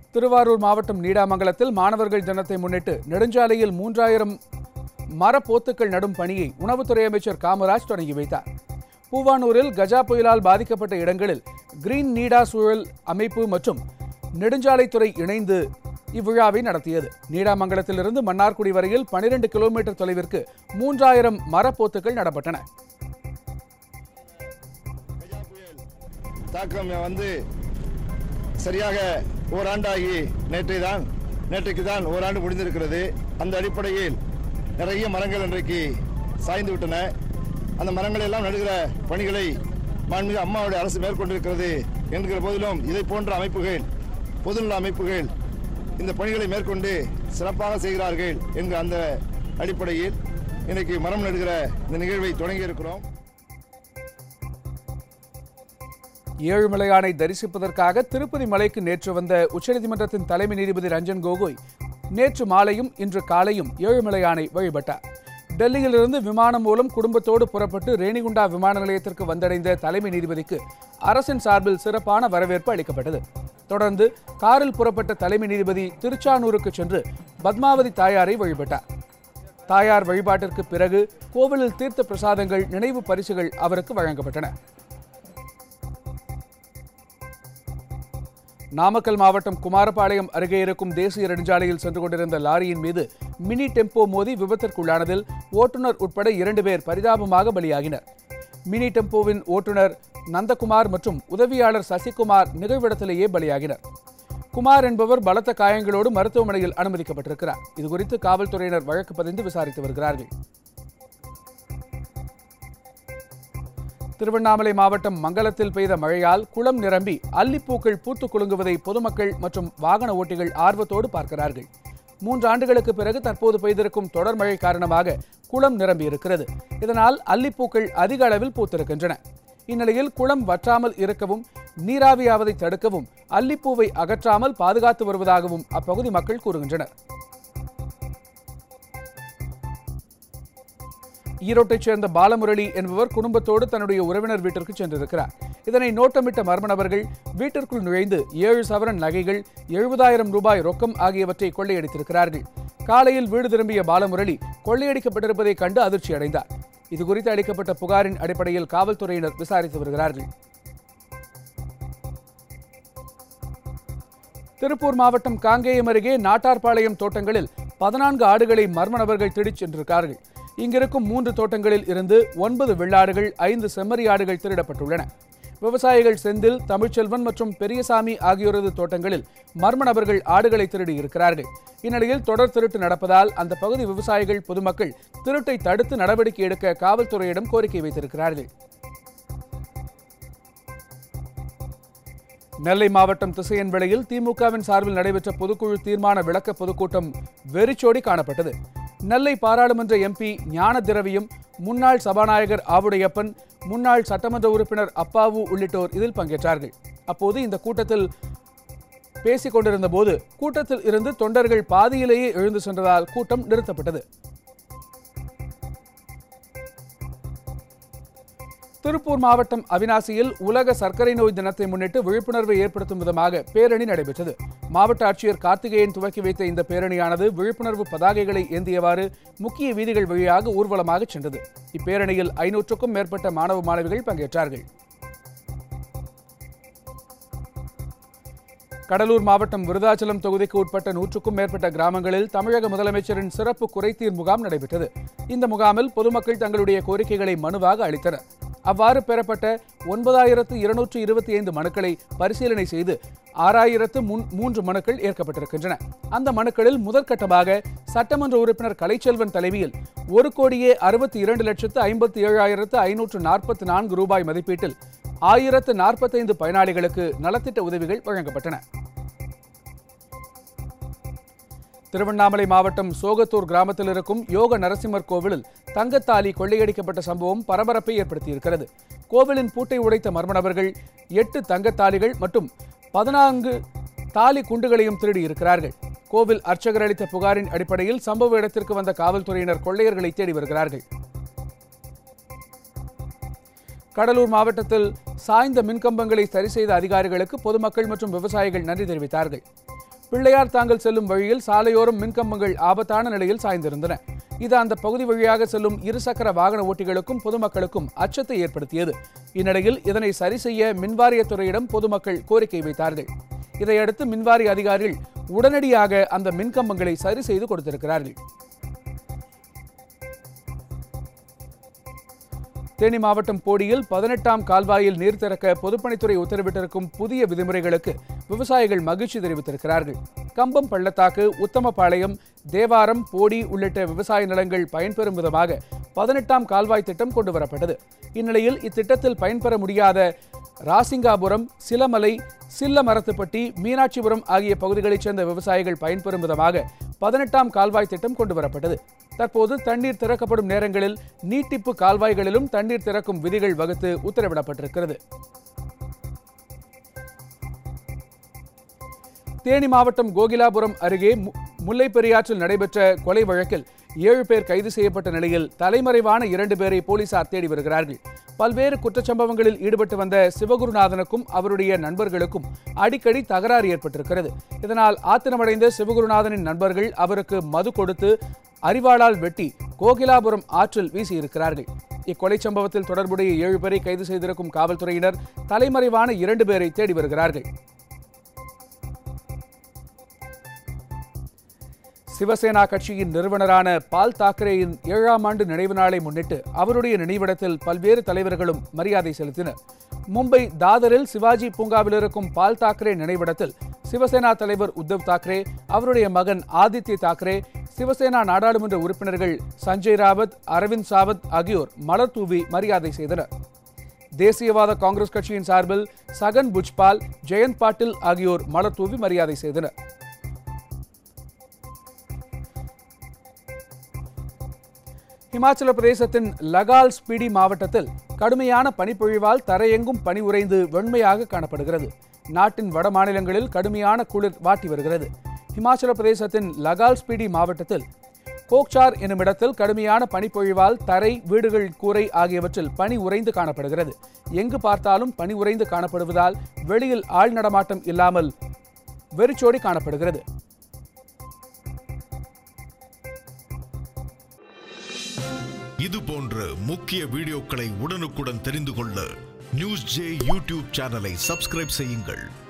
திருவாரூர் மாவட்டம் நீடாமங்கலத்தில் மாணவர்கள் தினத்தை முன்னிட்டு நெடுஞ்சாலையில் மூன்றாயிரம் மரப்போத்துக்கள் நடும் பணியை உணவுத்துறை அமைச்சர் காமராஜ் தொடங்கி வைத்தார் பூவானூரில் கஜா புயலால் பாதிக்கப்பட்ட இடங்களில் கிரீன் நீடா சூழல் அமைப்பு மற்றும் நெடுஞ்சாலைத்துறை இணைந்து இவ்விழாவை நடத்தியது நீடாமங்கலத்திலிருந்து மன்னார்குடி வரையில் 12 கிலோமீட்டர் தொலைவிற்கு மூன்றாயிரம் மரப்போத்துக்கள் நடப்பட்டன தாக்கம் வந்து சரியாக ஓராண்டாகி நேற்றை தான் நேற்றைக்கு தான் ஓராண்டு முடிந்திருக்கிறது அந்த அடிப்படையில் நிறைய மரங்கள் இன்றைக்கு சாய்ந்து விட்டன அந்த மரங்களை எல்லாம் நடுகிற பணிகளை மாண்புமிகு அம்மாவுடைய அரசு மேற்கொண்டிருக்கிறது என்கிற போதிலும் இதை போன்ற அமைப்புகள் பொதுநல அமைப்புகள் இந்த பணிகளை மேற்கொண்டு சிறப்பாக செய்கிறார்கள் என்கிற அந்த அடிப்படையில் இன்னைக்கு மரம் நடுகிற இந்த நிகழ்வை தொடங்கி இருக்கிறோம் ஏழுமலையானை தரிசிப்பதற்காக திருப்பதி மலைக்கு நேற்று வந்த உச்சநீதிமன்றத்தின் தலைமை நீதிபதி ரஞ்சன் கோகோய் நேற்று மாலையும் இன்று காலையும் ஏழுமலையானை வழிபட்டார் டெல்லியிலிருந்து விமானம் மூலம் குடும்பத்தோடு புறப்பட்டு ரேணிகுண்டா விமான நிலையத்திற்கு வந்தடைந்த தலைமை நீதிபதிக்கு அரசின் சார்பில் சிறப்பான வரவேற்பு அளிக்கப்பட்டது தொடர்ந்து காரில் புறப்பட்ட தலைமை நீதிபதி திருச்சானூருக்கு சென்று பத்மாவதி தாயாரை வழிபட்டார் தாயார் வழிபாட்டிற்கு பிறகு கோவிலில் தீர்த்த பிரசாதங்கள் நினைவு பரிசுகள் அவருக்கு வழங்கப்பட்டன நாமக்கல் மாவட்டம் குமாரபாளையம் அருகே இருக்கும் தேசிய நெடுஞ்சாலையில் சென்று கொண்டிருந்த லாரியின் மீது மினி டெம்போ மோதி விபத்திற்குள்ளானதில் ஓட்டுநர் உட்பட இரண்டு பேர் பரிதாபமாக பலியாகினர் மினி டெம்போவின் ஓட்டுநர் நந்தகுமார் மற்றும் உதவியாளர் சசிகுமார் நிகழ்விடத்திலேயே பலியாகினர் குமார் என்பவர் பலத்த காயங்களோடு மருத்துவமனையில் அனுமதிக்கப்பட்டிருக்கிறார் இதுகுறித்து காவல்துறையினர் வழக்கு பதிந்து விசாரித்து வருகிறார்கள் திருவண்ணாமலை மாவட்டம் மங்கலத்தில் பெய்த மழையால் குளம் நிரம்பி அல்லிப்பூக்கள் பூத்துக் குலுங்குவதை பொதுமக்கள் மற்றும் வாகன ஓட்டிகள் ஆர்வத்தோடு பார்க்கிறார்கள் மூன்று ஆண்டுகளுக்கு பிறகு தற்போது பெய்திருக்கும் தொடர் மழை காரணமாக குளம் நிரம்பியிருக்கிறது இதனால் அல்லிப்பூக்கள் அதிக அளவில் பூத்திருக்கின்றன இந்நிலையில் குளம் வற்றாமல் இருக்கவும் நீராவியாவதை தடுக்கவும் அல்லிப்பூவை அகற்றாமல் பாதுகாத்து வருவதாகவும் அப்பகுதி மக்கள் கூறுகின்றனர் ஈரோட்டைச் சேர்ந்த பாலமுரளி என்பவர் குடும்பத்தோடு தன்னுடைய உறவினர் வீட்டிற்கு சென்றிருக்கிறார் இதனை நோட்டமிட்ட மர்ம நபர்கள் வீட்டிற்குள் நுழைந்து ஏழு சவரன் நகைகள் எழுபதாயிரம் ரூபாய் ரொக்கம் ஆகியவற்றை கொள்ளையடித்திருக்கிறார்கள் காலையில் வீடு திரும்பிய பாலமுரளி கொள்ளையடிக்கப்பட்டிருப்பதைக் கண்டு அதிர்ச்சி அடைந்தார் இதுகுறித்து அளிக்கப்பட்ட புகாரின் அடிப்படையில் காவல்துறையினர் விசாரித்து வருகிறார்கள் திருப்பூர் மாவட்டம் காங்கேயம் அருகே நாட்டார்பாளையம் தோட்டங்களில் பதினான்கு ஆடுகளை மர்ம நபர்கள் திருடிச் சென்றிருக்கிறார்கள் இங்கிருக்கும் மூன்று தோட்டங்களில் இருந்து ஒன்பது வெள்ளாடுகள் ஐந்து செம்மறி ஆடுகள் திருடப்பட்டுள்ளன விவசாயிகள் செந்தில் தமிழ்ச்செல்வன் மற்றும் பெரியசாமி ஆகியோரது தோட்டங்களில் மர்ம நபர்கள் ஆடுகளை திருடி இருக்கிறார்கள் இந்நிலையில் தொடர் திருட்டு நடப்பதால் அந்த பகுதி விவசாயிகள் பொதுமக்கள் திருட்டை தடுத்து நடவடிக்கை எடுக்க காவல்துறையிடம் கோரிக்கை வைத்திருக்கிறார்கள் நெல்லை மாவட்டம் திசையன்விளையில் திமுகவின் சார்பில் நடைபெற்ற பொதுக்குழு தீர்மான விளக்க பொதுக்கூட்டம் வெறிச்சோடி காணப்பட்டது நெல்லை பாராளுமன்ற எம்பி ஞான திரவியம் முன்னாள் சபாநாயகர் ஆவுடையப்பன் முன்னாள் சட்டமன்ற உறுப்பினர் அப்பாவு உள்ளிட்டோர் இதில் பங்கேற்றார்கள் அப்போது இந்த கூட்டத்தில் பேசிக் கொண்டிருந்த போது கூட்டத்தில் இருந்து தொண்டர்கள் பாதியிலேயே எழுந்து சென்றதால் கூட்டம் நிறுத்தப்பட்டது திருப்பூர் மாவட்டம் அவினாசியில் உலக சர்க்கரை நோய் தினத்தை முன்னிட்டு விழிப்புணர்வை ஏற்படுத்தும் விதமாக பேரணி நடைபெற்றது மாவட்ட ஆட்சியர் கார்த்திகேயன் துவக்கி வைத்த இந்த பேரணியானது விழிப்புணர்வு பதாகைகளை ஏந்தியவாறு முக்கிய வீதிகள் வழியாக ஊர்வலமாக சென்றது இப்பேரணியில் ஐநூற்றுக்கும் மேற்பட்ட மாணவ மாணவிகள் பங்கேற்றார்கள் கடலூர் மாவட்டம் விருதாச்சலம் தொகுதிக்கு உட்பட்ட நூற்றுக்கும் மேற்பட்ட கிராமங்களில் தமிழக முதலமைச்சரின் சிறப்பு குறைதீர் முகாம் நடைபெற்றது இந்த முகாமில் பொதுமக்கள் தங்களுடைய கோரிக்கைகளை மனுவாக அளித்தனர் அவ்வாறு பெறப்பட்ட ஒன்பதாயிரத்து இருநூற்று இருபத்தி ஐந்து மனுக்களை பரிசீலனை செய்து ஆறாயிரத்து முன் மூன்று மனுக்கள் ஏற்கப்பட்டிருக்கின்றன அந்த மனுக்களில் முதற்கட்டமாக சட்டமன்ற உறுப்பினர் கலைச்செல்வன் தலைமையில் ஒரு கோடியே அறுபத்தி இரண்டு லட்சத்து ஐம்பத்தி ஏழாயிரத்து ஐநூற்று நாற்பத்தி நான்கு ரூபாய் மதிப்பீட்டில் ஆயிரத்து நாற்பத்தைந்து பயனாளிகளுக்கு நலத்திட்ட உதவிகள் வழங்கப்பட்டன திருவண்ணாமலை மாவட்டம் சோகத்தூர் கிராமத்தில் இருக்கும் யோக நரசிம்மர் கோவிலில் தங்கத்தாலி கொள்ளையடிக்கப்பட்ட சம்பவம் பரபரப்பை ஏற்படுத்தியிருக்கிறது கோவிலின் பூட்டை உடைத்த மர்ம நபர்கள் எட்டு தங்கத்தாலிகள் மற்றும் பதினான்கு தாலி குண்டுகளையும் திருடியிருக்கிறார்கள் கோவில் அர்ச்சகர் அளித்த புகாரின் அடிப்படையில் சம்பவ இடத்திற்கு வந்த காவல்துறையினர் கொள்ளையர்களை தேடி வருகிறார்கள் கடலூர் மாவட்டத்தில் சாய்ந்த மின்கம்பங்களை சரி செய்த அதிகாரிகளுக்கு பொதுமக்கள் மற்றும் விவசாயிகள் நன்றி தெரிவித்தார்கள் பிள்ளையார் தாங்கல் செல்லும் வழியில் சாலையோரம் மின்கம்பங்கள் ஆபத்தான நிலையில் சாய்ந்திருந்தன இது அந்த பகுதி வழியாக செல்லும் இருசக்கர வாகன ஓட்டிகளுக்கும் பொதுமக்களுக்கும் அச்சத்தை ஏற்படுத்தியது இந்நிலையில் இதனை சரி செய்ய மின்வாரியத்துறையிடம் பொதுமக்கள் கோரிக்கை வைத்தார்கள் இதையடுத்து மின்வாரிய அதிகாரிகள் உடனடியாக அந்த மின்கம்பங்களை சரி செய்து கொடுத்திருக்கிறார்கள் தேனி மாவட்டம் போடியில் பதினெட்டாம் கால்வாயில் நீர் திறக்க பொதுப்பணித்துறை உத்தரவிட்டிருக்கும் புதிய விதிமுறைகளுக்கு விவசாயிகள் மகிழ்ச்சி தெரிவித்திருக்கிறார்கள் கம்பம் பள்ளத்தாக்கு உத்தமபாளையம் தேவாரம் போடி உள்ளிட்ட விவசாய நிலங்கள் பயன்பெறும் விதமாக பதினெட்டாம் கால்வாய் திட்டம் கொண்டு வரப்பட்டது இந்நிலையில் இத்திட்டத்தில் பயன்பெற முடியாத ராசிங்காபுரம் சிலமலை சில்லமரத்துப்பட்டி மீனாட்சிபுரம் ஆகிய பகுதிகளைச் சேர்ந்த விவசாயிகள் பயன்பெறும் விதமாக பதினெட்டாம் கால்வாய் திட்டம் கொண்டு வரப்பட்டது தற்போது தண்ணீர் திறக்கப்படும் நேரங்களில் நீட்டிப்பு கால்வாய்களிலும் தண்ணீர் திறக்கும் விதிகள் வகுத்து உத்தரவிடப்பட்டிருக்கிறது தேனி மாவட்டம் கோகிலாபுரம் அருகே மு- முல்லைப் பெரியாற்றில் நடைபெற்ற கொலை வழக்கில் ஏழு பேர் கைது செய்யப்பட்ட நிலையில் தலைமறைவான இரண்டு பேரை போலீசார் தேடி வருகிறார்கள் பல்வேறு குற்றச்சம்பவங்களில் ஈடுபட்டு வந்த சிவகுருநாதனுக்கும் அவருடைய நண்பர்களுக்கும் அடிக்கடி தகராறு ஏற்பட்டிருக்கிறது இதனால் ஆத்திரமடைந்த சிவகுருநாதனின் நண்பர்கள் அவருக்கு மது கொடுத்து அரிவாளால் வெட்டி கோகிலாபுரம் ஆற்றில் வீசியிருக்கிறார்கள் இக்கொலை சம்பவத்தில் தொடர்புடைய ஏழு பேரை கைது செய்திருக்கும் காவல்துறையினர் தலைமறைவான இரண்டு பேரை தேடி வருகிறார்கள் சிவசேனா கட்சியின் நிறுவனரான பால் தாக்கரேயின் ஏழாம் ஆண்டு நினைவு நாளை முன்னிட்டு அவருடைய நினைவிடத்தில் பல்வேறு தலைவர்களும் மரியாதை செலுத்தினர் மும்பை தாதரில் சிவாஜி பூங்காவில் இருக்கும் பால் தாக்கரே நினைவிடத்தில் சிவசேனா தலைவர் உத்தவ் தாக்கரே அவருடைய மகன் ஆதித்ய தாக்கரே சிவசேனா நாடாளுமன்ற உறுப்பினர்கள் சஞ்சய் ராவத் அரவிந்த் சாவத் ஆகியோர் மலர் தூவி மரியாதை செய்தனர் தேசியவாத காங்கிரஸ் கட்சியின் சார்பில் சகன் புஜ்பால் ஜெயந்த் பாட்டில் ஆகியோர் மலர் தூவி மரியாதை செய்தனர் இமாச்சல பிரதேசத்தின் லகால் ஸ்பிடி மாவட்டத்தில் கடுமையான பனிப்பொழிவால் தரையெங்கும் பனி உறைந்து வெண்மையாக காணப்படுகிறது நாட்டின் வட மாநிலங்களில் கடுமையான குளிர் வாட்டி வருகிறது இமாச்சல பிரதேசத்தின் லகால் ஸ்பிடி மாவட்டத்தில் கோக்சார் என்னும் இடத்தில் கடுமையான பனிப்பொழிவால் தரை வீடுகள் கூரை ஆகியவற்றில் பனி உறைந்து காணப்படுகிறது எங்கு பார்த்தாலும் பனி உறைந்து காணப்படுவதால் வெளியில் ஆள் நடமாட்டம் இல்லாமல் வெறிச்சோடி காணப்படுகிறது இது போன்ற முக்கிய வீடியோக்களை உடனுக்குடன் தெரிந்து கொள்ள நியூஸ் ஜே யூடியூப் சேனலை சப்ஸ்கிரைப் செய்யுங்கள்